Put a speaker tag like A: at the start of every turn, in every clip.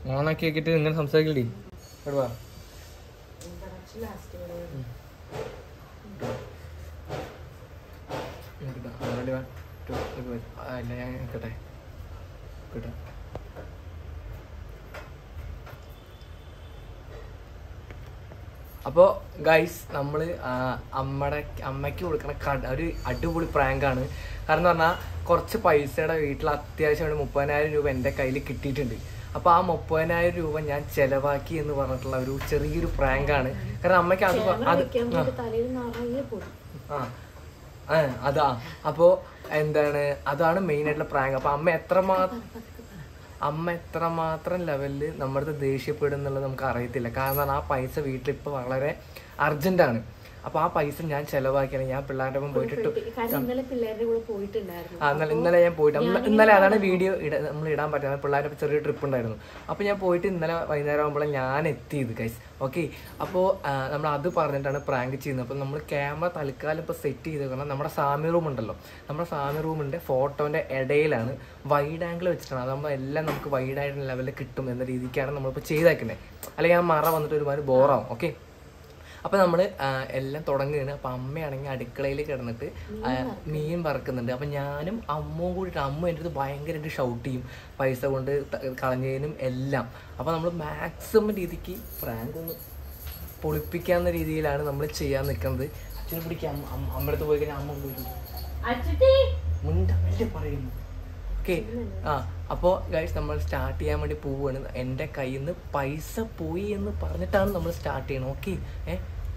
A: ഓണാക്കി ആക്കിയിട്ട് ഇങ്ങനെ സംസാരിക്കലേ കേട്ടോ അല്ല ഞാൻ കേട്ടെ കേട്ടോ അപ്പോൾ ഗൈസ് നമ്മൾ അമ്മയുടെ അമ്മയ്ക്ക് കൊടുക്കുന്ന കട ഒരു അടിപൊളി പ്രാങ്കാണ് കാരണം എന്ന് പറഞ്ഞാൽ കുറച്ച് പൈസയുടെ വീട്ടിൽ അത്യാവശ്യം ഒരു മുപ്പതിനായിരം രൂപ എൻ്റെ കയ്യിൽ കിട്ടിയിട്ടുണ്ട് അപ്പോൾ ആ മുപ്പതിനായിരം രൂപ ഞാൻ ചെലവാക്കി എന്ന് പറഞ്ഞിട്ടുള്ള ഒരു ചെറിയൊരു പ്രാങ്കാണ് കാരണം അമ്മയ്ക്ക് അത് പ- അത് ആ.
B: തലയിൽ നിറയെ പൊടി
A: ആ ആ, അതാ അപ്പോ എന്താണ് അതാണ് മെയിൻ ആയിട്ടുള്ള പ്രാങ്ക് അപ്പൊ അമ്മ എത്രമാത്രം അമ്മ എത്രമാത്രം ലെവലിൽ നമ്മുടെ അടുത്ത് ദേഷ്യപ്പെടും എന്നുള്ളത് നമുക്ക് അറിയത്തില്ല കാരണം ആ പൈസ വീട്ടിൽ ഇപ്പൊ വളരെ അർജന്റ് ആണ് അപ്പൊ ആ പൈസ ഞാൻ ചെലവാക്കിയാണ് ഞാൻ പിള്ളേരുടെ ഒപ്പം പോയിട്ട്
B: കാരണം ഇന്നലെ പിള്ളേരുടെ കൂടെ പോയിട്ടുണ്ടായിരുന്നു
A: ആ ഇന്നലെ ഇന്നലെ ഞാൻ പോയിട്ട് അമ്മ- ഇന്നലെ അതാണ് വീഡിയോ ഇട നമ്മൾ ഇടാൻ പറ്റുന്നത് പിള്ളേരുടെ ചെറിയ ട്രിപ്പ് ഉണ്ടായിരുന്നു അപ്പോൾ ഞാൻ പോയിട്ട് ഇന്നലെ വൈകുന്നേരം ആകുമ്പോഴാണ് ഞാൻ എത്തിയത് ഗൈസ് ഓക്കെ അപ്പോൾ നമ്മൾ അത് പറഞ്ഞിട്ടാണ് പ്രാങ്ക് ചെയ്യുന്നത് അപ്പോൾ നമ്മൾ ക്യാമറ തൽക്കാലം ഇപ്പോൾ സെറ്റ് ചെയ്ത് കാരണം നമ്മുടെ സാമി റൂം ഉണ്ടല്ലോ നമ്മുടെ സാമി റൂമിൻ്റെ ഫോട്ടോൻ്റെ ഇടയിലാണ് വൈഡ് ആംഗിൾ വെച്ചിട്ടാണ് അതാകുമ്പോൾ എല്ലാം നമുക്ക് വൈഡ് ആയിട്ടുള്ള ലെവലിൽ കിട്ടും എന്ന രീതിക്കാണ് നമ്മളിപ്പോൾ ചെയ്തേക്കുന്നത് അല്ലെങ്കിൽ ആ മറ വന്നിട്ട് ഒരുമാതിരി ബോറാവും ഓക്കെ അപ്പൊ നമ്മള് ആ, എല്ലാം തുടങ്ങുകയാണ് അപ്പൊ അമ്മയാണെങ്കിൽ അടുക്കളയിൽ കിടന്നിട്ട് ആ, മീൻ വറക്കുന്നുണ്ട് അപ്പൊ ഞാനും അമ്മവും കൂടിയിട്ട് അമ്മ എൻ്റെ അടുത്ത് ഭയങ്കരമായിട്ട് ഷൗട്ട് ചെയ്യും പൈസ കൊണ്ട് ത- കളഞ്ഞതിനും എല്ലാം അപ്പൊ നമ്മൾ മാക്സിമം രീതിക്ക് പ്രാങ്ക് ഒന്ന് പൊളിപ്പിക്കാവുന്ന രീതിയിലാണ് നമ്മൾ ചെയ്യാൻ നിൽക്കുന്നത് അച്ഛനെ പിടിക്കാം അമ്മ അമ്മ- അമ്മയുടെ അടുത്ത് പോയി കഴിഞ്ഞാൽ അമ്മ പോയി
B: അച്ഛട്ടി
A: മുണ്ടല്ലേ പറയുന്നു ഓക്കെ ആ അപ്പോൾ ഗൈസ് നമ്മൾ സ്റ്റാർട്ട് ചെയ്യാൻ വേണ്ടി പോവുകയാണ് എൻ്റെ കയ്യിൽ നിന്ന് പൈസ പോയി എന്ന് പറഞ്ഞിട്ടാണ് നമ്മൾ സ്റ്റാർട്ട് ചെയ്യണം ഓക്കെ ഏ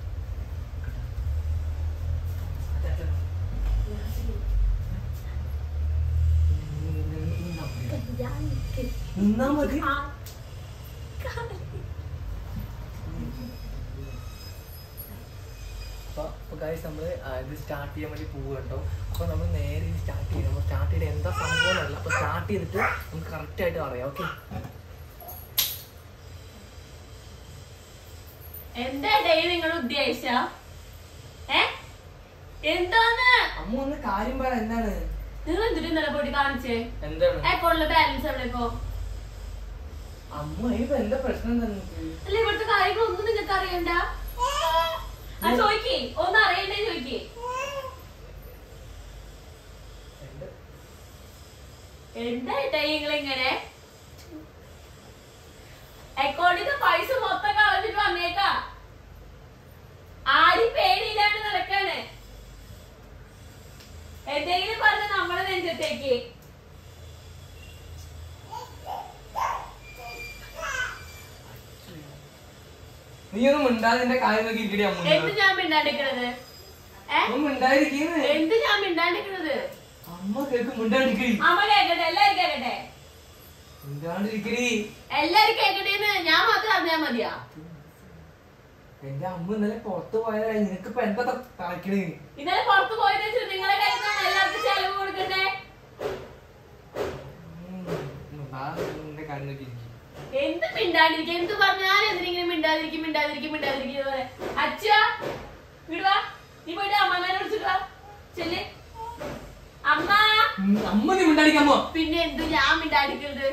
A: നിന്നാ മതി അപ്പോൾ ഗൈസ് നമ്മൾ ഇത് സ്റ്റാർട്ട് ചെയ്യാൻ വേണ്ടി പോവുക കേട്ടോ അപ്പോൾ നമ്മൾ നേരെ ഇത് സ്റ്റാർട്ട് ചെയ്യും നമ്മൾ സ്റ്റാർട്ട് ചെയ്ത് എന്താ സംഭവം എന്നല്ല അപ്പോൾ സ്റ്റാർട്ട് ചെയ്തിട്ട് നമുക്ക് കറക്റ്റ് ആയിട്ട് പറയാം ഓക്കെ
B: എന്താ ഡേ നിങ്ങൾ ഉദ്ദേശിച്ച ഏ എന്താന്ന്
A: അമ്മ ഒന്ന് കാര്യം പറ എന്താണ്
B: നിങ്ങൾ എന്തിനു ഇന്നലെ പോയിട്ട് കാണിച്ചേ
A: എന്താണ്
B: അക്കൗണ്ടിലെ ബാലൻസ് എവിടെ ഇപ്പോ
A: അമ്മ ഇപ്പൊ എന്താ പ്രശ്നം എന്താ നിനക്ക്?
B: അല്ല ഇവിടുത്തെ കാര്യങ്ങളൊന്നും നിങ്ങൾക്ക് അറിയണ്ട ആ ചോദിക്കേ ഒന്ന് അറിയണ്ടേ ചോദിക്കേ
A: എന്ത്?
B: എന്താ നിങ്ങൾ ഇങ്ങനെ അക്കൗണ്ടിന്റെ പൈസ മൊത്തം കളഞ്ഞിട്ട് വന്നേക്കാ ആരും പേടിയില്ലാണ്ട് നടക്കാണ് എന്തെങ്കിലും പറഞ്ഞ നമ്മളെ നെഞ്ചത്തേക്ക്
A: നീ ഒന്നും മിണ്ടാതെ നിന്റെ കാര്യം നോക്കി ഇരിക്കടി അമ്മ
B: എന്ത് ഞാൻ മിണ്ടാണ്ടിക്കണത് ഏ
A: ഒന്നും മിണ്ടാതിരിക്കുന്നത്
B: എന്ത് ഞാൻ മിണ്ടാണ്ടിക്കണത്
A: അമ്മ കേക്ക് മിണ്ടാണ്ടിരിക്കടി
B: അമ്മ കേക്കട്ടെ എല്ലാരും കേക്കട്ടെ
A: മിണ്ടാണ്ടിരിക്കടി
B: എല്ലാരും കേക്കട്ടേന്ന് ഞാൻ മാത്രം അറിഞ്ഞാ മതിയാ
A: എന്റെ അമ്മ ഇന്നലെ പുറത്ത് പോയതാ നിനക്കിപ്പോ എന്താ തളക്കണേ
B: ഇന്നലെ പുറത്ത് പോയത് വെച്ചിട്ട് നിങ്ങളെ കഴിക്കാൻ എല്ലാവർക്കും ചെലവ് കൊടുക്കണ്ടേ
A: നിന്റെ കാര്യം നോക്കി ഇരിക്കും
B: എന്ത് മിണ്ടാണ്ടിരിക്കും എന്ത് പറഞ്ഞാലും എന്തിനെങ്കിലും മിണ്ടാതിരിക്കും മിണ്ടാതിരിക്കും മിണ്ടാതിരിക്കും പോലെ അച്ഛ വിടുവാ നീ പോയിട്ട് അമ്മമ്മേനെ വിളിച്ചിട്ട് വാ ചെല്ല് അമ്മ
A: അമ്മ നീ മിണ്ടാടിക്കാമോ
B: പിന്നെ എന്ത് ഞാൻ മിണ്ടാടിക്കരുത്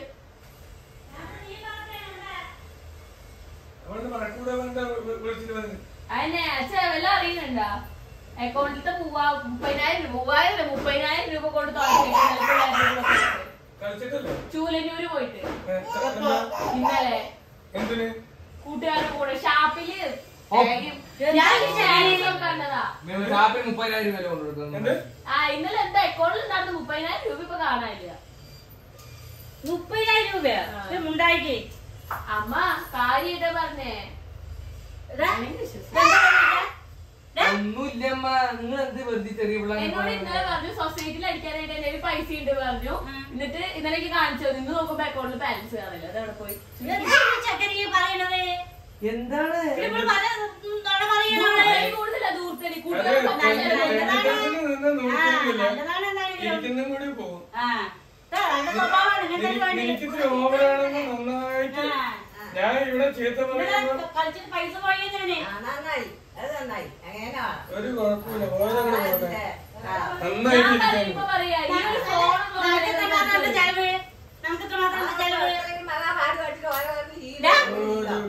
C: അവളുടെ മറക്കൂടെ വന്നിട്ട് വി- വിളിച്ചിട്ട് വന്ന്
B: അതന്നെ അച്ഛ വല്ലതും അറിയുന്നുണ്ടാ അക്കൗണ്ടിലത്തെ മൂവാ മുപ്പതിനായിരം രൂപ മൂവായിരം അല്ല, മുപ്പതിനായിരം രൂപ കൊണ്ട് തുടങ്ങി
C: കളിച്ചിട്ടല്ലേ
B: ചൂലന്നൂര് പോയിട്ട്
C: ഏ, എന്താ?
B: ഇന്നലെ
C: എന്തിന്
B: കൂട്ടുകാരുടെ കൂടെ ഷാപ്പില്
A: ഓ.
B: ബാഗും- ഞാൻ ഈ ചാനലിലും കണ്ടതാ
A: ഷാപ്പിൽ മുപ്പതിനായിരം രൂപ കൊണ്ടുകൊടുക്കുന്നു
C: എന്ത്
B: ആ ഇന്നലെ എന്താ അക്കൗണ്ടിൽ നടന്ന് മുപ്പതിനായിരം രൂപ ഇപ്പൊ കാണാനില്ല
D: മുപ്പതിനായിരം രൂപയോ
B: ആ.
D: ഇത് മുണ്ടായിക്ക്
B: അമ്മ കാര്യമായിട്ടാ പറഞ്ഞേ
D: ഇതാ.
B: ആണെങ്കിൽ വിശ്വസിക്കാം.
D: ഇതെന്താ പറഞ്ഞേ? ദേ,
A: ഒന്നുമില്ല അമ്മ നിങ്ങൾ എന്ത് വെറുതെ ചെറിയ
B: എന്നോട് ഇന്നലെ
A: പിള്ളേരെ
B: പറഞ്ഞു സൊസൈറ്റിയിൽ അടിക്കാനായിട്ട് എന്റെ കയ്യിൽ പൈസ ഉണ്ട് പറഞ്ഞു
D: ഉം.
B: എന്നിട്ട് ഇന്നലേക്ക് കാണിച്ചു തന്നു. ഇന്ന് നോക്കുമ്പോ അക്കൗണ്ടിൽ ബാലൻസ് കാണില്ല അതവിടെ പോയി
D: ഇതെന്താ ഈ ചക്കര ഈ പറയണത്?
A: എന്താണ്
D: ഇവിടെ പല നുണ പറയണോ?
B: കൂടുതൽ കൂടുതലാ ദൂരത്തടി
C: അത്
B: കൂട്ടുകാർക്ക്
D: നല്ലതാണ്.
C: പെണ്ണിന് നിന്ന്
D: ആ,
C: നോക്കിയില്ല
D: നല്ലതാണ് എന്താണെങ്കിലും.
C: ഇരിക്കുന്നതും കൂടി പോകും
D: ആ. ഇതാ, നല്ല സ്വഭാവമാണ്. ഇങ്ങനത്തെ ഒരു
C: എനിക്ക്
D: പണി.
C: ഇത്തിരി ഓവറാണെന്ന് നന്നായിട്ട്
D: ആ.
C: ഞാൻ ഇവിടെ ചീത്ത
D: ഇവിടെ
C: പറയുമ്പോ
D: കളിച്ചിട്ട് പൈസ പോയെന്നാണ്
E: ആ, നന്നായി അത് നന്നായി അങ്ങനെയാ
C: ഒരു കുഴപ്പമില്ല ഓരോടെ പോട്ടെ
E: ആ.
C: നന്നായിട്ട്
B: ഞാൻ
C: ഇരിക്കാൻ
B: പറയുമ്പോ പറയാ ഈ ഒരു ഫോൺ
D: നമുക്ക് എത്ര മാത്രം ചെലവ് നമുക്ക് എത്ര മാത്രം ചെലവ്
E: ഇത്രയും മഹാഭാരതമായിട്ട് ഓരോ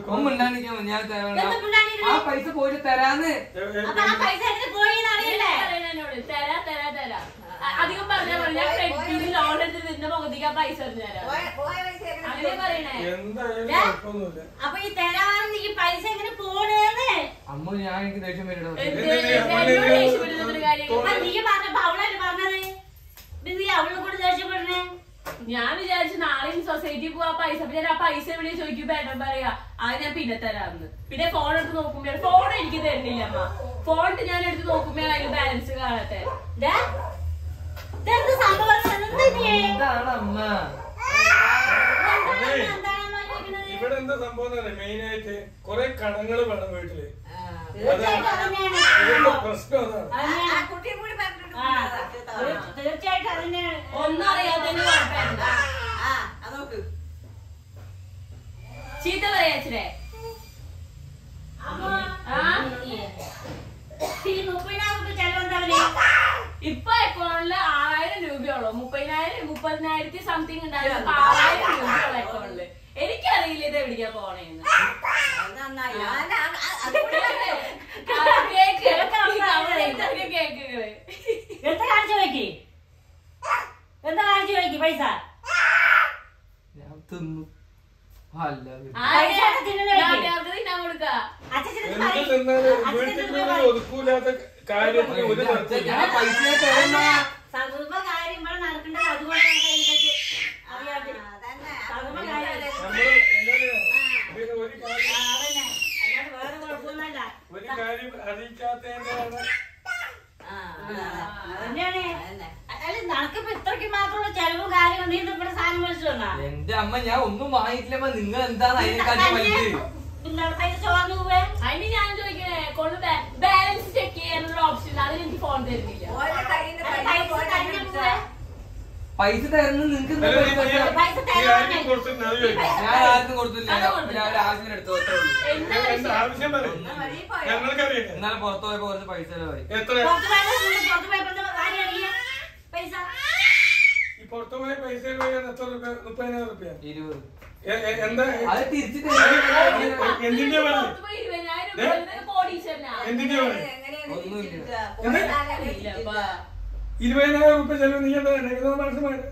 C: കൊടുക്കും
A: ഒന്നും മിണ്ടാണ്ടിരിക്കാൻ മതി, ഞാൻ തരാം.
D: എന്താ മിണ്ടാണ്ടിരിക്കുന്നെ?
A: ആ പൈസ പോയിട്ട് തരാന്ന്
D: അപ്പൊ ആ പൈസ എങ്ങനെ പോയി എന്ന് അറിയണ്ടേ
B: എന്നോട് തരാ തരാ തരാ അ- അധികം പറഞ്ഞാ പറഞ്ഞാ ക്രെഡിറ്റ് ലോൺ എടുത്ത് നിന്റെ മുഖത്തേക്ക് ആ പൈസ എറിഞ്ഞു തരാം
E: പോയ പോയ പൈസ എങ്ങനെ
B: അങ്ങനെ പറയണേ
C: എന്തായാലും
D: ഏ?
C: കുഴപ്പമൊന്നുമില്ല
D: അപ്പൊ ഈ തരാണെങ്കിൽ പൈസ എങ്ങനെ പോണേന്ന്
A: അമ്മ ഞാൻ എനിക്ക് ദേഷ്യം വരും
B: എന്ത്
C: എന്തിനാ?
B: എന്നോട് ദേഷ്യപ്പെടുന്നൊരു കാര്യം
D: അപ്പൊ നീ പറഞ്ഞപ്പോ അവളല്ലേ പറഞ്ഞത് ഇത് നീ അവളെ കൂടെ ദേഷ്യപ്പെടണേ
B: ഞാൻ വിചാരിച്ചു നാളെ സൊസൈറ്റി പോവാ പൈസ അപ്പൊ ഞാൻ ആ പൈസ എവിടെ ചോദിക്കുമ്പോ ഏട്ടൻ പറയാ അത് ഞാൻ പിന്നെ തരാമെന്ന് പിന്നെ ഫോൺ എടുത്ത് നോക്കുമ്പോ ഫോൺ എനിക്ക് തരുന്നില്ല അമ്മ ഫോൺ ഞാൻ എടുത്ത് നോക്കുമ്പോ അതിൽ ബാലൻസ് കാണട്ടെ
D: ദേ, ഇതെന്ത് സംഭവം എന്താ നീ?
A: എന്താണ് അമ്മ
D: എന്താണ്
C: അതേ.
D: എന്താണെന്നാ ചോദിക്കണത്?
C: ഇവിടെ എന്താ സംഭവം എന്ന് മെയിൻ ആയിട്ട് കുറെ കടങ്ങള് വേണം വീട്ടില്
D: തീർച്ചയായിട്ടും അതന്നെയാണ്
C: ഇതിന്റെ
D: സംഭവം.
C: പ്രശ്നം അതാണ്
E: ആ
D: അതന്നെയാണ്.
E: കുട്ടിയും കൂടി പറഞ്ഞിട്ട്
D: ആ, തീർ- തീർച്ചയായിട്ടും അതന്നെയാണ്
B: ഒന്നും അറിയാത്തതിന് കുഴപ്പമില്ല
E: ആ അത് നോക്ക്
B: ചീത്ത പറയാ അച്ഛനെ
D: അമ്മ,
B: ആ
D: ഈ മുപ്പതിനായിരം രൂപ ചെലവെന്താ
B: ഇപ്പൊ അക്കൗണ്ടില് ആറായിരം രൂപയുള്ളൂ മുപ്പതിനായിരം മുപ്പതിനായിരത്തി സംതിങ് ഉണ്ടായിരുന്നു അപ്പൊ ആറായിരം രൂപയുള്ള അക്കൗണ്ടില് എനിക്കറിയില്ല ഇത് എവിടേക്കാ പോണേന്ന്
E: അത് നന്നായി ഞാൻ ആ- ആ- അത് കൂടി പറഞ്ഞോ.
B: ആ, കേക്ക് കേക്ക് കേക്കുകള്
D: എന്താ കാണിച്ചു നോക്കി എന്താ കാണിച്ചു നോക്കി പൈസ
A: ഞാൻ തിന്നു അല്ല
D: പൈസ തിന്നണ വെക്ക്.
B: നാട്ടുകാർക്ക് തിന്നാൻ കൊടുക്ക
D: അച്ഛൻ
C: എന്ത് തിന്നാലും വീട്ടിൽ കൂടി ഒതുക്കൂലാത്ത കാര്യത്തിന് ഒരു തരത്തില്ല
A: ഞാൻ പൈസ തരുന്ന
D: സർവ കാര്യം ഇവിടെ നടക്കേണ്ടത് അതുകൊണ്ടാണ് എനിക്ക് അറിയാതെ
E: ആ, അതന്നെ.
D: സർവ്വ കാര്യം
C: നമ്മള് എങ്ങനെയാ ഇതിന് ഒരു കാര്യം
D: ആ, അതന്നെ അല്ലാണ്ട് വേറെ കുഴപ്പമൊന്നുമല്ല
C: ഒരു കാര്യം അറിയിക്കാത്തതിന്റെയാണ്
E: ആ, അതാണ്.
D: അതന്നെയാണ്
E: അതന്നെ.
D: അല്ല നടക്കിപ്പോ ഇത്രയ്ക്ക് മാത്രമുള്ള ചെലവും കാര്യവും നീ ഇത് ഇവിടെ സാധനം മേടിച്ചു വന്നാ
A: എന്റെ അമ്മ ഞാൻ ഒന്നും വാങ്ങിയിട്ടില്ലമ്മ നിങ്ങൾ എന്താണ് അതിനെക്കാട്ടി വലുത്
D: ഇന്നലെ പൈസ ചോർന്നു പോവേ
B: അതിന് ഞാൻ ചോദിക്കണേ കൊണ്ട് ബാലൻസ് ചെക്ക് ചെയ്യാനുള്ള ഓപ്ഷൻ ഉണ്ട് അതിന് എനിക്ക് ഫോൺ തരുന്നില്ല
E: ഓന്റെ കയ്യിന്ന്
D: അത്
E: പൈസ
D: പൈസ
E: പോയി
D: തന്നെ
E: കണ്ടുപിടിച്ചാ.
D: പോവേ
A: പൈസ തരുന്ന നിങ്ങൾക്ക് എന്താ
C: അല്ല,
A: പൈസ
C: നീ-
A: തരുക?
D: പൈസ
C: നീ
D: തരാൻ
C: ആർക്കും കൊടുത്തിട്ട് അത് ചോദിക്കും
A: ഞാൻ ആർക്കും കൊടുത്തില്ല
B: അത് കൊടുത്തില്ല.
A: ഞാൻ ഒരു ആവശ്യത്തിന് എടുത്തു അത്രേ ഉള്ളൂ
B: എന്താ
C: എന്താ
B: വിഷയം?
C: ആവശ്യം പറയും
E: എന്നാ വഴി പോയോ?
C: ഞങ്ങൾക്കറിയാം
A: എന്നാലും പുറത്ത് പോയപ്പോ കുറച്ച് പൈസ ചെലവായി
C: എത്ര
D: പുറത്ത് പോയപ്പോ നിങ്ങൾ പുറത്ത് പോയപ്പോ എന്താ കാര്യം അറിയാ പൈസ
C: ഈ പുറത്തു പോയ പൈസ പോയാൽ എത്ര റുപ്യ മുപ്പതിനായിരം റുപ്യ
A: ഇരുപത്
C: എ- എ- എന്താ
A: അത് തിരിച്ചു
C: എന്തിന്റെ
B: പുറത്ത്
C: പറഞ്ഞു
B: പോയി ഇരുപതിനായിരം
C: ഏ?
B: രൂപ കോടീശ്വരനാ
C: എന്തിന്റെ പറഞ്ഞു
E: എങ്ങനെയാണ്
A: ഒന്നുമില്ല.
E: തിരിച്ചിട്ടുക?
C: എന്ത്?
E: പോയാലേ
B: ഇല്ലപ്പാ.
C: ഇരുപതിനായിരം റുപ്യ ചെലവ് നീ എന്താ രണ്ടാം മാസമാണ്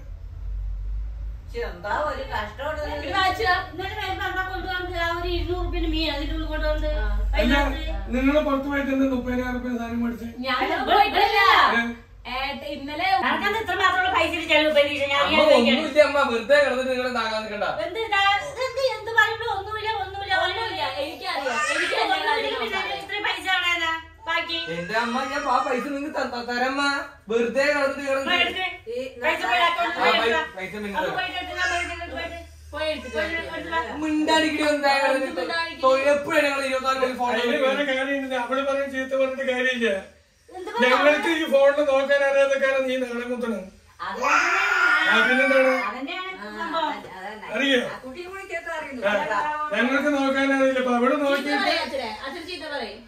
E: ശ്ശെ, എന്താ ഒരു കഷ്ടമുണ്ട്
B: ഇത്
E: നിനക്ക്.
B: വായിച്ചാ?
D: ഇന്നലെ വരുമ്പോ എന്താ കൊണ്ടുവന്നത് ആ ഒരു ഇരുന്നൂറ് റുപ്യന്റെ മീൻ അതിന്റെ ഉള്ളിൽ കൊണ്ടുവന്നത്
B: ആ.
C: അല്ല
D: പൈസ
C: നിങ്ങൾ പുറത്തു പോയിട്ട് എന്താ മുപ്പതിനായിരം റുപ്യ സാധനം മേടിച്ച്
B: ഞാനത് പോയിട്ടില്ല
C: ഏ?
B: ഏട്ട ഇന്നലെ
D: നടക്കാൻ ഇത്ര മാത്രമുള്ള പൈസ ചെലവ് പരീക്ഷ ഞാൻ
A: അമ്മ
D: ഞാൻ ചോദിക്കണേ.
A: ഒന്നുമില്ല അമ്മ വെറുതെ കിടന്നിട്ട് നിങ്ങൾ താങ്ങാൻ നിൽക്കണ്ട
D: എന്ത് ഇതാ- ഇതെന്ത് എന്ത് പറയുമ്പോ ഒന്നുമില്ല ഒന്നുമില്ല
B: ഒന്നുമില്ല എനിക്കറിയാം എനിക്ക്
D: ഒന്നുമില്ല,
B: എല്ലാ കാര്യങ്ങളും
D: പിന്നെ
B: അറിയാം.
D: ഇത്രയും പൈസ കളയാനാ ബാക്കി
A: എന്റെ അമ്മ ഞാൻ ആ പൈസ നിങ്ങൾക്ക് തരമ്മ വെറുതെ കിടന്നിട്ട്
D: ഇപ്പൊ
A: കിടന്നിട്ട്
D: എടുക്ക്.
E: ഈ
D: പൈസ പോയി അക്കൗണ്ടിൽ
A: ആ
D: പോയി
A: പൈസ
D: എടുക്കാം.
A: പൈസ
D: അത്
A: നിങ്ങൾ
D: പോയിട്ട് എടുക്കാം, പോയിട്ട് എടുക്കാം, പോയിട്ട്.
B: പോയി എടുത്തിട്ട്
D: പോയിട്ട്
B: വരാം.
D: എടുക്കാം.
A: മിണ്ടാടിക്കടി എന്താ എപ്പോഴും ഞങ്ങൾ ഇരുപത്തിനാല് മണി ഫോൺ
C: അതിന് വേറെ കാര്യമുണ്ട് അവള് പറഞ്ഞ ചീത്ത പറഞ്ഞിട്ട് കാര്യമില്ല
D: എന്ത്
C: ഞങ്ങൾക്ക് ഈ ഫോണിൽ നോക്കാൻ അറിയാത്ത കാരണം നീ നാളെ കുത്തണം
D: അതുകൊണ്ടാണ്
C: ആ പിന്നെന്താണ്
D: അതന്നെയാണ്
E: ആ,
D: സംഭവം
E: അതന്നെ.
C: അറിയോ
E: ആ കുട്ടിയും കൂടി ചേർത്ത് അറിയുന്നു
C: ആ, ഞങ്ങൾക്ക് നോക്കാൻ അറിയില്ല അപ്പൊ അവള്
B: ചീത്ത
C: നോക്കിയിട്ട്
B: പറയാം അച്ഛനെ അച്ഛൻ ചീത്ത പറയും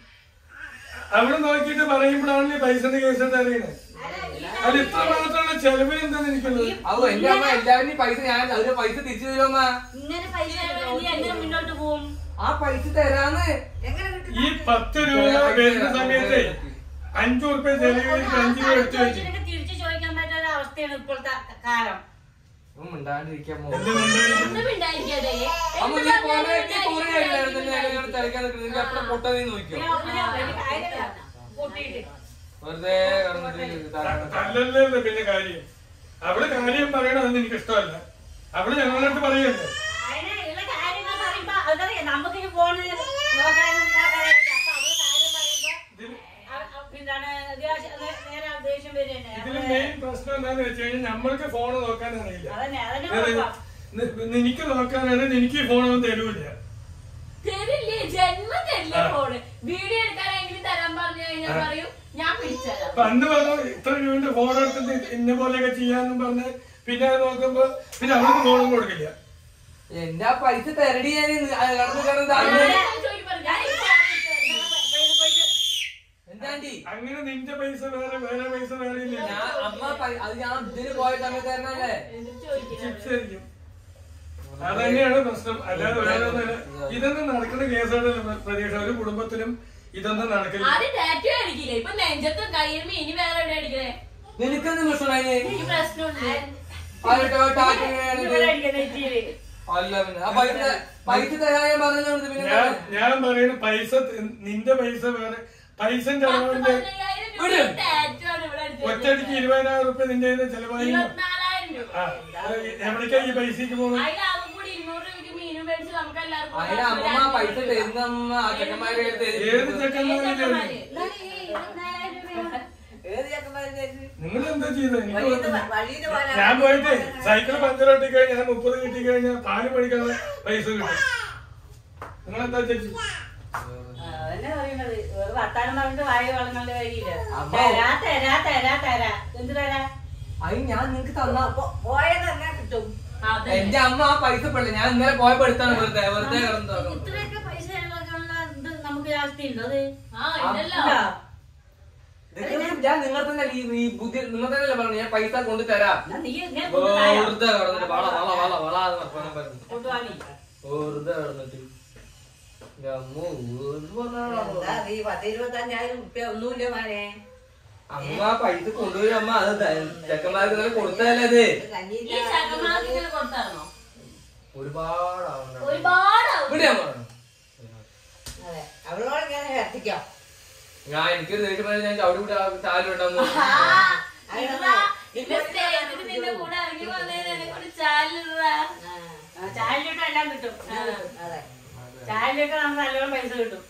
C: അവള് നോക്കിയിട്ട് പറയുമ്പോഴാണ് പൈസന്റെ കേസ് എന്താ അറിയണേ അത് ഇത്ര മാത്രമുള്ള ചെലവ് എന്താന്ന് എനിക്കുള്ളത്
A: അതോ എന്റെ അമ്മ എല്ലാവരും പൈസ ഞാൻ അവര് പൈസ തിരിച്ചു തരുമമ്മ
D: ഇങ്ങനെ പൈസ ഇനി എങ്ങനെ മുന്നോട്ട് പോകും
A: ആ പൈസ തരാന്ന്
E: എങ്ങനെ കിട്ടും
C: ഈ പത്ത് രൂപ വരുന്ന സമയത്ത് അഞ്ചു റുപ്യ ചെലവ് അഞ്ചു രൂപ എടുത്തു വെച്ചു
D: ചോദിച്ചിട്ട് തിരിച്ചു ചോദിക്കാൻ പറ്റാത്ത അവസ്ഥയാണ് ഇപ്പോഴത്തെ കാലം
A: മിണ്ടാണ്ടിരിക്കാമോ
C: എന്തുകൊണ്ടാണ്
B: ഒന്നും മിണ്ടായിരിക്കാതെ
A: അമ്മ നീ പോരെ തിരക്കാൻ നിൽക്കുന്നത് എപ്പോഴും പൊട്ട നീ നോക്കിയോ
D: കൂട്ടിയിട്ട്
A: വെറുതെ കിടന്നിട്ട് ഇതാക്കണം.
C: അല്ലല്ലോ പിന്നെ കാര്യം അവള് കാര്യം പറയണതെന്ന് എനിക്ക് ഇഷ്ടമല്ല അവള് ഞങ്ങളുടെ അടുത്ത് പറയല്ലേ
D: അതിനുള്ള കാര്യങ്ങൾ പറയുമ്പോ അതറിയാം നമുക്ക് ഈ ഫോണിൽ നോക്കാനും ഇതാക്കാനും ഇല്ല. അപ്പൊ അവള് കാര്യം പറയുമ്പോ
C: ഇതിൽ
D: അ- അ- എന്താണ് ദേഷ്യം- അത് നേരെ ദേഷ്യം വരികയാണ്
C: ഇതില് മെയിൻ പ്രശ്നം എന്താന്ന് വെച്ച് കഴിഞ്ഞാൽ നമ്മൾക്ക് ഫോൺ നോക്കാൻ അറിയില്ല
D: അതന്നെ അതന്നെ
C: ഇത്
D: കുഴപ്പം.
C: നി- നിനക്ക് നോക്കാനറിയാം എനിക്ക് ഈ ഫോണൊന്നും തരൂല
B: തരില്ലേ ജന്മം തരില്ല ഫോണ് വീഡിയോ എടുക്കാനെങ്കിലും തരാൻ പറഞ്ഞു കഴിഞ്ഞാൽ പറയും ഞാൻ പിടിച്ചതരാം
C: അപ്പൊ അന്ന് പറഞ്ഞു ഇത്ര രൂപന്റെ ഫോൺ എടുത്തിട്ട് ഇന്ന പോലെയൊക്കെ ചെയ്യാന്നും പറഞ്ഞ് പിന്നെ അത് നോക്കുമ്പോ പിന്നെ അവൾക്ക് ഫോണും കൊടുക്കില്ല
A: എന്റെ ആ പൈസ തരടി ഞാൻ കടന്ന് കിടന്ന്
B: ഞാൻ
A: താങ്ങുന്നു.
B: ചോദിക്കും പറഞ്ഞു ഞാൻ ഈ phone എടുത്ത്
D: പൈസ പോയിട്ട്
A: എന്താണ്ടി
C: അങ്ങനെ നിന്റെ പൈസ വേറെ വേറെ പൈസ വേറെ ഇല്ല
A: ഞാൻ അമ്മ പൈ- അത് ഞാൻ ഇതിന് പോയ സമയത്ത് തരണല്ലേ
B: എന്നിട്ട് ചോദിക്കുന്നത്
C: ചിപ്സ് ആയിരിക്കും അതന്നെയാണ് പ്രശ്നം അല്ലാതെ വേറെ ഒന്നുമില്ല ഇതൊന്നും നടക്കുന്ന കേസാണല്ലോ പ്രതീക്ഷ ഒരു കുടുംബത്തിലും ഇതൊന്നും നടക്കില്ല
B: ആദ്യം ടാറ്റു അടിക്കില്ലേ ഇപ്പൊ നെഞ്ചത്ത് കയ്യിൽ ഇനി വേറെ എവിടെ അടിക്കണേ
A: നിനക്കെന്ത് പ്രശ്നമായി
B: എനിക്ക് പ്രശ്നമുണ്ട്
D: ഇവിടെ അടിക്കുന്ന നെറ്റിയില്.
A: അല്ല പിന്നെ ആ പൈസ പൈസ തരാൻ പറഞ്ഞു പിന്നെ
C: ഞാൻ ഞാൻ പറയുന്ന പൈസ ത- നിന്റെ പൈസ വേറെ പൈസ
B: പത്ത്
C: ചെലവാണ്ട്
B: പതിനയ്യായിരം രൂപ ടാറ്റു ആണ് ഇവിടെ
C: ഒറ്റയടിക്ക്
B: അടിച്ചത്
C: ഇരുപതിനായിരം റുപ്യ നിന്റെ കയ്യിൽ നിന്ന് ചെലവായി
B: ഇരുപത്തിനാലായിരം രൂപ
C: ആ എവിടേക്കാ ഈ പൈസക്ക് പോകുന്നത്
B: അതിലാകും കൂടി ഇരുന്നൂറ് രൂപയ്ക്ക് മീനും മേടിച്ച് നമുക്ക് എല്ലാവർക്കും
A: അതിന് അമ്മ പൈസ തരുന്ന അമ്മ ആ ചെക്കന്മാരെ
C: ഏത് ചെക്കന്മാരെ
B: ചെക്കന്മാര്.
E: ഏത് ചെക്കന്മാരും തരുന്നു?
C: നിങ്ങൾ എന്താ ചെയ്തത് എനിക്ക്
E: വഴിയിൽ
C: ഓർമ്മയില്ല.
E: നിന്ന് വഴിയിൽ നിന്ന് പോരാ.
C: ഞാൻ പോയിട്ട് സൈക്കിൾ പഞ്ചർ ഒട്ടി കഴിഞ്ഞാൽ മുപ്പത് കിട്ടി കഴിഞ്ഞാൽ പാല് മേടിക്കാതെ പൈസ കിട്ടും നിങ്ങൾ എന്താ ചേച്ചി
D: ആ, അതന്നെ പറയണത്. ഒരു വർത്താനം പറഞ്ഞിട്ട് വായ വളങ്ങളുടെ വഴിയില്ല
A: അമ്മ.
D: തരാ തരാ തരാ തരാ എന്ത് തരാ
A: അത് ഞാൻ നിങ്ങക്ക് തന്ന
E: പോ- പോയത് തന്നെ കിട്ടും
B: അതെ.
A: എന്റെ അമ്മ ആ പൈസ പെടില്ല ഞാൻ ഇന്നലെ പോയപ്പോ എടുത്താണ് വെറുതെ വെറുതെ കിടന്നു
D: ഇത്രയൊക്കെ പൈസ ചെലവാക്കാനുള്ള ഇത് നമുക്ക് ജാസ്തി ഉണ്ടോ അത്
B: ആ ഇതല്ലോ
D: ഉണ്ടോ?
A: ഞാൻ നിങ്ങൾ തന്നെ ഈ ഈ ബുദ്ധി നിങ്ങൾ തന്നെയല്ലേ പറഞ്ഞു ഞാൻ പൈസ കൊണ്ട് തരാം
D: എന്നാ നീ ഇങ്ങനെ കൊണ്ടുതായോ?
A: വെറുതെ കിടന്നിട്ട് വള വള വള വള എന്ന് വർത്താനം പറഞ്ഞു
D: കൊണ്ടുവാ നീ.
A: വെറുതെ കിടന്നിട്ട് എൻ്റെ അമ്മോ, വെറുതെ പറഞ്ഞതാണോ?
E: എന്താ ഈ പത്ത് ഇരുപത്തഞ്ചായിരം റുപ്യ ഒന്നുമില്ല മോനെ
A: അമ്മ പൈസ കൊണ്ടുപോയി അമ്മ അത് ത- ചെക്കന്മാർക്ക് ഇന്നലെ കൊടുത്തതല്ലേ അത്
E: ഇത്
B: ഈ
E: കഞ്ഞിയില്ല
B: ചക്കന്മാർക്ക് ഇങ്ങനെ കൊടുത്തായിരുന്നോ
A: ഒരുപാട് ആവണ്ട.
B: ഒരുപാട്
A: ഇവിടെ അമ്മ
E: അതെ അവളോട് ഇങ്ങനെ കത്തിക്കാം
A: ഞാൻ എനിക്കൊരു ദേഷ്യം പറഞ്ഞാൽ ഞാൻ ചവിടി കൂടെ ചാലിട്ടാന്ന്
B: നിന്റെ സ്നേഹത്തിന് നിന്റെ കൂടെ ഇറങ്ങി വന്നതിനെ കൊണ്ട് ചാലിടാ
D: ആ, ചായലിട്ട് എല്ലാം കിട്ടും
E: അതെ
D: ചായലിട്ട് നമുക്ക് നല്ലോണം പൈസ കിട്ടും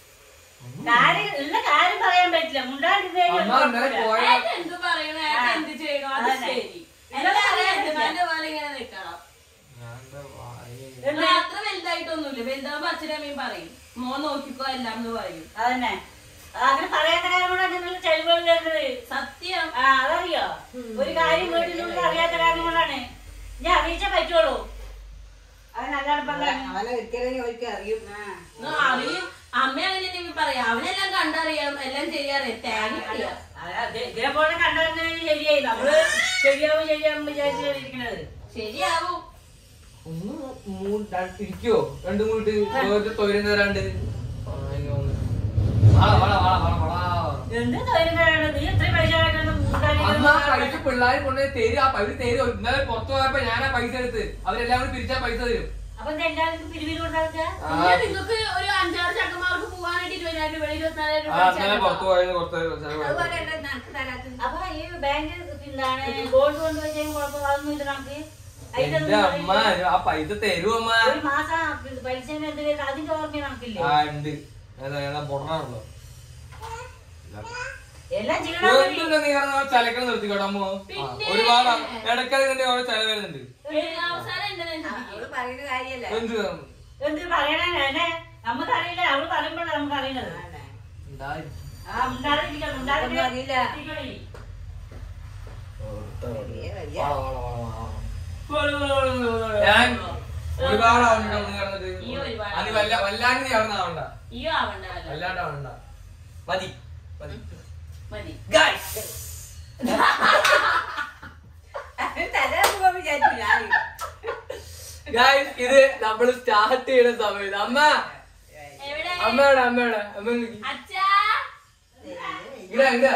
D: കാര്യം ഉള്ള കാര്യം പറയാൻ പറ്റില്ല
A: അമ്മ ഇന്നലെ
D: മുണ്ടാണ്ടിരുന്നേ
A: പോയ
B: ഏട്ടൻ എന്ത് പറയണോ ഏട്ടൻ എന്ത് ചെയ്യണോ അത്
D: അതന്നെ.
B: ശരി എല്ലാവരും യജമാന്റെ പോലെ ഇങ്ങനെ നിക്കണം
A: ഞാൻ എന്താ വായി-
B: അത് അത്ര വലുതായിട്ടൊന്നുമില്ല വലുതാവുമ്പോ അച്ഛനും അമ്മയും പറയും മോൻ നോക്കിക്കോ എല്ലാം എന്ന് പറയും
D: അതന്നെ ആ, അങ്ങനെ പറയാത്ത കാര്യം കൊണ്ടാണ് നിങ്ങൾ ചെലവുകൾ വരുന്നത്
B: സത്യം
D: ആ അതറിയോ ഒരു കാര്യം വീട്ടിൽ നിന്ന് അറിയാത്ത കാരണം കൊണ്ടാണ് ഞാൻ അറിയിച്ചേ പറ്റുള്ളൂ അവനല്ലാതെ ഇപ്പൊ എന്താണ്?
E: അവനെ ഒരിക്കലും ഒരിക്കൽ അറിയും
B: എന്നാ അവന് അമ്മ അങ്ങനെ എന്തെങ്കിലും പറയാം അവനെല്ലാം കണ്ടറിയാം എല്ലാം ചെയ്യാറിയാം തേങ്ങ അറിയാം
D: അതെ, ഇതേപോലെ കണ്ടു ശരിയായി നമ്മള് ശരിയാവും ശരിയാവും വിചാരിച്ചു ഇരിക്കണത്
B: ശരിയാവും
A: ഒന്ന് മൂ- ര- ഇരിക്കോ രണ്ടും കൂടിട്ട് തൊഴിലും തരാണ്ട് ആ, ഇനി ഒന്ന്. വാള, വാള, വാള, വാള, വാള.
D: എന്ത് തൊഴിൽ തരാണ് നീ എത്ര പൈസ ആയിട്ടാണ്
A: അന്ന് ആ പൈസ പിള്ളേർ കൊണ്ടുപോയി തരും ആ പൈസ തരും ഇന്നലെ പുറത്തു പോയപ്പോ ഞാൻ ആ പൈസ എടുത്ത് അവരെല്ലാം കൂടി പിരിച്ചാ പൈസ തരും
D: അപ്പൊ ഇത് എല്ലാവർക്കും പിരിവിൽ കൊണ്ടാക്കുക
A: ആ,
B: പിന്നെ നിങ്ങൾക്ക് ഒരു അഞ്ചാറ് ചക്കന്മാർക്ക് പോവാനായിട്ട് ഇരുപതിനായിരം രൂപ ഇരുപത്തിനാലായിരം രൂപ
A: ആ, ഇന്നലെ
B: ചെലവാ.
A: പുറത്തു പോയത് കുറച്ച്
E: അതുപോലെ
A: ചെലവായി.
E: തന്നെ നിനക്ക് തരാത്തത്
D: അപ്പൊ ഈ ബാങ്ക് എന്താണ് ഗോൾഡ് കൊണ്ടുപോയി ചെയ്യുമ്പോൾ കുഴപ്പമൊന്നും ഇല്ല നമുക്ക് അതിന്റെ
A: എന്റെ
D: ഒന്നും
A: അമ്മ
D: അറിയില്ല.
A: ആ പൈസ തരും അമ്മ
D: ഒരു മാസം പലിശ എന്ത് വരുന്നത് അതിന്റെ ഓർമ്മ നമുക്കില്ലേ
A: ആ ഉണ്ട് ഏതാ ഏതാ പൊടണല്ലോ
D: എല്ലാം ചെയ്യണം മതി.
A: എന്തുണ്ട് നീ കാരണം ചലക്കണ നിർത്തിക്കോട്ടെ അമ്മ ആ,
B: പിന്നെ.
A: ഒരുപാട് ഇടയ്ക്കിടെ ഓരോ ചെലവ് വരുന്നുണ്ട്
B: ഏ, അവസാനം എന്റെ നെഞ്ചിടിക്കും.
E: അവള് പറയുന്ന കാര്യല്ല
A: എന്ത്
D: എന്ത് പറയണേ എന്നെ നമുക്കറിയില്ല അവള് പറയുമ്പോഴാണ് നമുക്ക് അറിയുന്നത്
A: ഉണ്ടായി.
D: ആ ഉണ്ടാതിരിക്കാം
E: ഒന്നും അറിയില്ല.
D: ഉണ്ടാതിരിക്കാം
E: ഏ, വയ്യ.
A: വാ, വാ, വാ, വാ, വാ. ഞാൻ ഒരുപാട് ആവുന്നുണ്ട് അമ്മ കിടന്നിട്ട്
B: ഈ ഒരുപാട്.
A: അത് വല്ല വല്ലാണ്ട് നീ അവിടെ ആവണ്ട
B: ഈ ആവണ്ട വല്ല.
A: വല്ലാണ്ട് ആവണ്ട മതി മതി
B: മതി
A: ഗൈസ്
E: തരാൻ പോകാൻ വിചാരിച്ചു ഞാൻ
A: ഗൈസ് ഇത് നമ്മൾ സ്റ്റാർട്ട് ചെയ്യുന്ന സമയത്ത് അമ്മ
B: എവിടെ
A: അമ്മയുടെ അമ്മയുടെ അമ്മ വിളിക്ക്.
B: അച്ഛാ
A: ഇങ്ങടാ ഇങ്ങടാ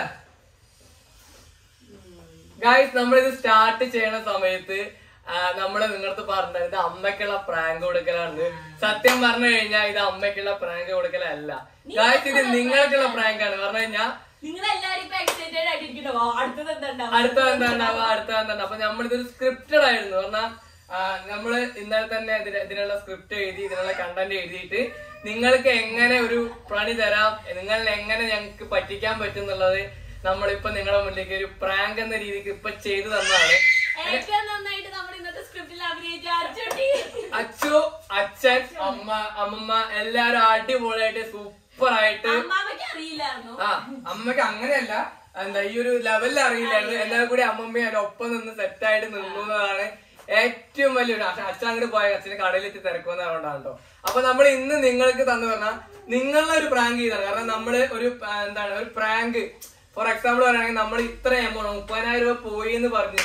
A: ഗൈസ് നമ്മളിത് സ്റ്റാർട്ട് ചെയ്യണ സമയത്ത് ആ, നമ്മള് നിങ്ങളടുത്ത് പറഞ്ഞത് ഇത് അമ്മയ്ക്കുള്ള പ്രാങ്ക് കൊടുക്കലാണ് സത്യം പറഞ്ഞു കഴിഞ്ഞാൽ ഇത് അമ്മയ്ക്കുള്ള പ്രാങ്ക് കൊടുക്കലല്ല ഗൈസ് ഇത് നിങ്ങൾക്കുള്ള പ്രാങ്ക് ആണ് പറഞ്ഞു കഴിഞ്ഞാൽ
B: നിങ്ങൾ എല്ലാരും ഇപ്പൊ എക്സൈറ്റഡ് ആയിട്ടിരിക്കണോ അടുത്തത് എന്താ ഉണ്ടാവുക?
A: അടുത്ത എന്താ ഉണ്ടാവുക അടുത്ത എന്താ ഉണ്ടാവുക അപ്പൊ നമ്മളിതൊരു സ്ക്രിപ്റ്റഡ് ആയിരുന്നു പറഞ്ഞാൽ നമ്മള് ഇന്നലെ തന്നെ ഇതിന് ഇതിനുള്ള സ്ക്രിപ്റ്റ് എഴുതി ഇതിനുള്ള കണ്ടന്റ് എഴുതിയിട്ട് നിങ്ങൾക്ക് എങ്ങനെ ഒരു പണി തരാം നിങ്ങൾ എങ്ങനെ ഞങ്ങൾക്ക് പറ്റിക്കാൻ പറ്റും എന്നുള്ളത് നമ്മളിപ്പോ നിങ്ങളുടെ മുന്നിലേക്ക് ഒരു പ്രാങ്ക് എന്ന രീതിക്ക് ഇപ്പൊ ചെയ്തു തന്നതാണ്
B: ഏറ്റവും നന്നായിട്ട് നമ്മൾ ഇന്നത്തെ സ്ക്രിപ്റ്റിൽ അഭിനയിച്ച അർച്ചുട്ടി
A: അച്ചു അച്ഛൻ അമ്മ അമ്മമ്മ എല്ലാരും അടിപൊളിയായിട്ട് സൂപ്പർ ആയിട്ട്
B: അമ്മാമയ്ക്ക് അറിയില്ലായിരുന്നു
A: ആ അമ്മക്ക് അങ്ങനെയല്ല എന്താ ഈ ഒരു ലെവലിൽ അറിയില്ലായിരുന്നു എല്ലാവരും കൂടി അമ്മമ്മയും അതിന്റെ ഒപ്പം നിന്ന് സെറ്റായിട്ട് നിന്നതാണ് ഏറ്റവും വലിയൊരു അച്ഛൻ അച്ഛൻ അങ്ങോട്ട് പോയ അച്ഛന് കടയിലെത്തി തിരക്കുമെന്ന് അതുകൊണ്ടാണ് കേട്ടോ അപ്പൊ നമ്മൾ ഇന്ന് നിങ്ങൾക്ക് തന്നു പറഞ്ഞാൽ നിങ്ങളുടെ ഒരു പ്രാങ്ക് ചെയ്താണ് കാരണം നമ്മള് ഒരു ആ, എന്താണ് ഒരു പ്രാങ്ക് ഫോർ എക്സാമ്പിൾ പറയുകയാണെങ്കിൽ നമ്മൾ ഇത്ര എമൗണ്ട് മുപ്പതിനായിരം രൂപ പോയി എന്ന് പറഞ്ഞിട്ട്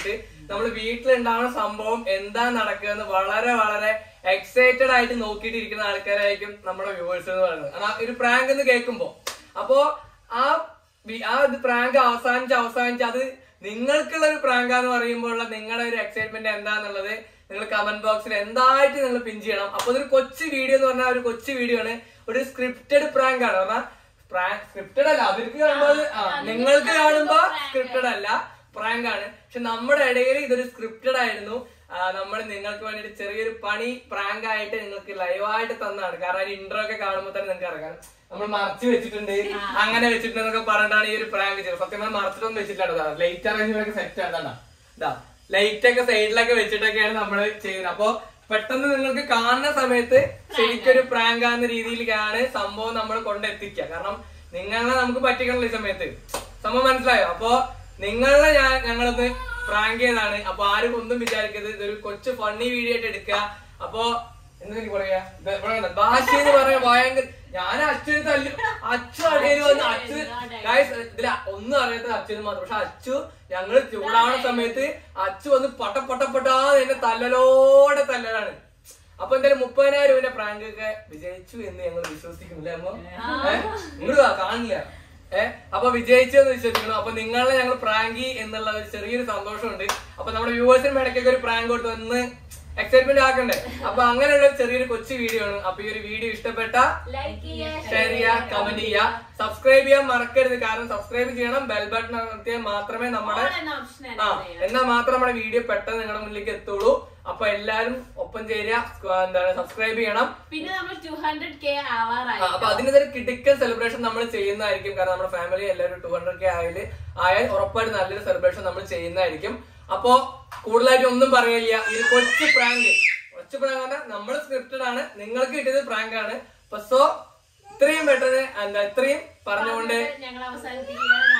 A: നമ്മൾ വീട്ടിലുണ്ടാവുന്ന സംഭവം എന്താ നടക്കുക വളരെ വളരെ എക്സൈറ്റഡ് ആയിട്ട് നോക്കിയിട്ട് ഇരിക്കുന്ന ആൾക്കാരായിരിക്കും നമ്മുടെ വ്യൂവേഴ്സ് എന്ന് പറയുന്നത് കാരണം ആ ഒരു പ്രാങ്ക് എന്ന് കേൾക്കുമ്പോ അപ്പോ ആ വി- ആ ഇത് പ്രാങ്ക് അവസാനിച്ച് അവസാനിച്ച് അത് നിങ്ങൾക്കുള്ള ഒരു പ്രാങ്ക് എന്ന് പറയുമ്പോഴുള്ള നിങ്ങളുടെ ഒരു എക്സൈറ്റ്മെന്റ് എന്താന്നുള്ളത് നിങ്ങൾ കമന്റ് ബോക്സിൽ എന്തായിട്ട് നിങ്ങൾ പിൻ ചെയ്യണം അപ്പൊ ഇതൊരു കൊച്ചു വീഡിയോ എന്ന് പറഞ്ഞാൽ ഒരു കൊച്ചു വീഡിയോ ആണ് ഒരു സ്ക്രിപ്റ്റഡ് പ്രാങ്ക് ആണ് പറഞ്ഞാൽ സ്ക്രിപ്റ്റഡ് അല്ല അവർക്ക് കാണുമ്പോൾ ആ നിങ്ങൾക്ക് കാണുമ്പോ സ്ക്രിപ്റ്റഡ് അല്ല പ്രാങ്ക് ആണ് പക്ഷെ നമ്മുടെ ഇടയിൽ ഇതൊരു സ്ക്രിപ്റ്റഡ് ആയിരുന്നു നമ്മൾ നിങ്ങൾക്ക് വേണ്ടിയിട്ട് ചെറിയൊരു പണി പ്രാങ്ക് ആയിട്ട് നിങ്ങൾക്ക് ലൈവായിട്ട് തന്നാണ് കാരണം ഒരു ഇൻട്രോ ഒക്കെ കാണുമ്പോൾ തന്നെ നിങ്ങൾക്ക് അറിയാം നമ്മൾ മറച്ചു വെച്ചിട്ടുണ്ട് അങ്ങനെ വെച്ചിട്ടുണ്ട് എന്നൊക്കെ പറഞ്ഞിട്ടാണ് ഈ ഒരു പ്രാങ്ക് ചെയ്തത് സത്യം പറഞ്ഞാൽ മറച്ചിട്ടൊന്നും വെച്ചിട്ടില്ല ലൈറ്റ് അറേഞ്ച്മെന്റ് ഒക്കെ സെറ്റ് ആണ്ടാ ഇതാ ലൈറ്റ് ഒക്കെ സൈഡിലൊക്കെ വെച്ചിട്ടൊക്കെയാണ് നമ്മൾ ചെയ്യുന്നത് അപ്പൊ പെട്ടെന്ന് നിങ്ങൾക്ക് കാണുന്ന സമയത്ത് ശരിക്കൊരു പ്രാങ്ക് ആകുന്ന രീതിയിലാണ് സംഭവം നമ്മൾ കൊണ്ടെത്തിക്കുക കാരണം നിങ്ങളെ നമുക്ക് പറ്റിക്കണല്ലോ ഈ സമയത്ത് സംഭവം മനസ്സിലായോ അപ്പൊ നിങ്ങളെ ഞാൻ ഞങ്ങളൊന്ന് പ്രാങ്ക് ചെയ്തതാണ് അപ്പൊ ആരും ഒന്നും വിചാരിക്കരുത് ഇതൊരു കൊച്ചു ഫണ്ണി വീഡിയോ ആയിട്ട് എടുക്കുക അപ്പൊ എന്താ എനിക്ക് പറയാ ഇത് ഇവിടെ കണ്ടോ? ഭാഷ എന്ന് പറയാൻ ഭയങ്കര ഞാൻ അച്ഛന് തല്ലു അച്ഛൻ അടിയിൽ വന്ന് അച്ഛൻ ഗായ്സ് ഇതില ഒന്നും അറിയാത്ത അച്ഛന് മാത്രം പക്ഷെ അച്ചു ഞങ്ങള് ചൂടാവുന്ന സമയത്ത് അച്ചു വന്ന് പട്ട പട്ട പട്ടാ എന്നെ തല്ലലോടെ തല്ലലാണ് അപ്പൊ എന്തായാലും മുപ്പതിനായിരം രൂപന്റെ പ്രാങ്ക് ഒക്കെ വിജയിച്ചു എന്ന് ഞങ്ങൾ വിശ്വസിക്കുന്നില്ലേ അമ്മ നിങ്ങൾ കാണില്ല ഏഹ് അപ്പൊ വിജയിച്ചു എന്ന് വിശ്വസിക്കുന്നു അപ്പൊ നിങ്ങളെ ഞങ്ങൾ പ്രാങ്കി എന്നുള്ള ഒരു ചെറിയൊരു സന്തോഷമുണ്ട് അപ്പൊ നമ്മുടെ വ്യൂവേഴ്സിന് ഇടയ്ക്കൊക്കെ ഒരു പ്രാങ്ക് കൊടുത്ത് ഒന്ന് എക്സൈറ്റ്മെന്റ് ആക്കണ്ടേ അപ്പൊ അങ്ങനെയുള്ള ഒരു ചെറിയൊരു കൊച്ചു വീഡിയോ ആണ് അപ്പൊ ഈ ഒരു വീഡിയോ ഇഷ്ടപ്പെട്ട
B: ലൈക്ക് ചെയ്യുക
A: ഷെയർ ചെയ്യുക കമന്റ് ചെയ്യുക സബ്സ്ക്രൈബ് ചെയ്യാൻ മറക്കരുത് കാരണം സബ്സ്ക്രൈബ് ചെയ്യണം ബെൽ ബട്ടൺ അമർത്തിയാൽ മാത്രമേ നമ്മുടെ
B: എന്ന ഓപ്ഷൻ
A: ആ എന്നാൽ മാത്രം നമ്മുടെ വീഡിയോ പെട്ടെന്ന് നിങ്ങളുടെ മുന്നിലേക്ക് എത്തുള്ളൂ അപ്പൊ എല്ലാരും ഒപ്പം ചേരുക സ്ക്വ- എന്താണ് സബ്സ്ക്രൈബ് ചെയ്യണം
B: പിന്നെ നമ്മൾ ടു ഹൺഡ്രഡ് കെ
A: ആ,
B: ആവാറായി
A: അപ്പൊ അതിനൊരു കിടിക്കൻ സെലിബ്രേഷൻ നമ്മൾ ചെയ്യുന്നതായിരിക്കും കാരണം നമ്മുടെ ഫാമിലി എല്ലാവരും ടു ഹൺഡ്രഡ് കെ ആയാല് ആയാൽ ഉറപ്പായിട്ട് നല്ലൊരു സെലിബ്രേഷൻ നമ്മൾ ചെയ്യുന്നതായിരിക്കും അപ്പോ കൂടുതലായിട്ട് ഒന്നും പറയില്ല ഈ ഒരു കൊച്ചു പ്രാങ്ക് കൊച്ചു പ്രാങ്ക് പറഞ്ഞാൽ നമ്മൾ സ്ക്രിപ്റ്റഡ് ആണ് നിങ്ങൾക്ക് കിട്ടിയത് പ്രാങ്ക് ആണ് അപ്പൊ സോ ഇത്രയും പെട്ടെന്ന് എന്താ ഇത്രയും പറഞ്ഞുകൊണ്ട്
B: ഞങ്ങൾ അവസാനിപ്പിക്കുകയാണ്